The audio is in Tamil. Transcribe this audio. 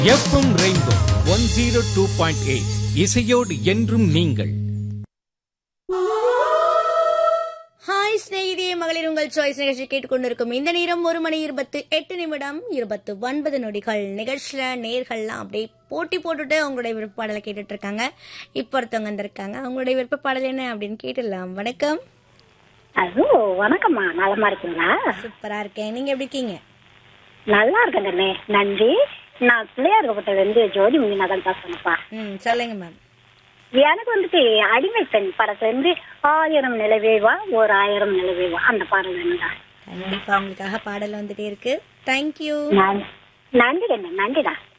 FM rainbow one zero two point eight இசையோடு என்றும் நீங்கள் ஹாய் ஸ்நேகிதியே மகளிர் உங்கள் சாய்ஸ் நிகழ்ச்சி கேட்டுக்கொண்டிருக்கும் இந்த நேரம் ஒரு மணி இருபத்து எட்டு நிமிடம் இருபத்து ஒன்பது நொடிகள் நிகழ்ச்சியில நேர்கள்லாம் அப்படியே போட்டி போட்டுட்டு அவங்களுடைய விருப்ப பாடலை கேட்டுட்டு இருக்காங்க இப்போ ஒருத்தவங்க வந்திருக்காங்க அவங்களுடைய விருப்ப பாடல் என்ன அப்படின்னு கேட்டுடலாம் வணக்கம் அது வணக்கம்மா நலமா இருக்கீங்களா சூப்பரா இருக்கேன் நீங்க எப்படி இருக்கீங்க நல்லா இருக்கேங்கண்ணே நன்றி நான் பிள்ளையார்கப்பட்டில இருந்து ஜோதி மீனாதான் பேசுறேன்ப்பா ம் சொல்லுங்க மேம் எனக்கு வந்துட்டு அடிமை பெண் படத்துல இருந்து ஆயிரம் நிலவேவா ஒரு ஆயிரம் நிலவேவா அந்த பாடல் வேணுடா கண்டிப்பா உங்களுக்காக பாடல் வந்துட்டே இருக்கு தேங்க்யூ நன்றி கண்ணே நன்றிடா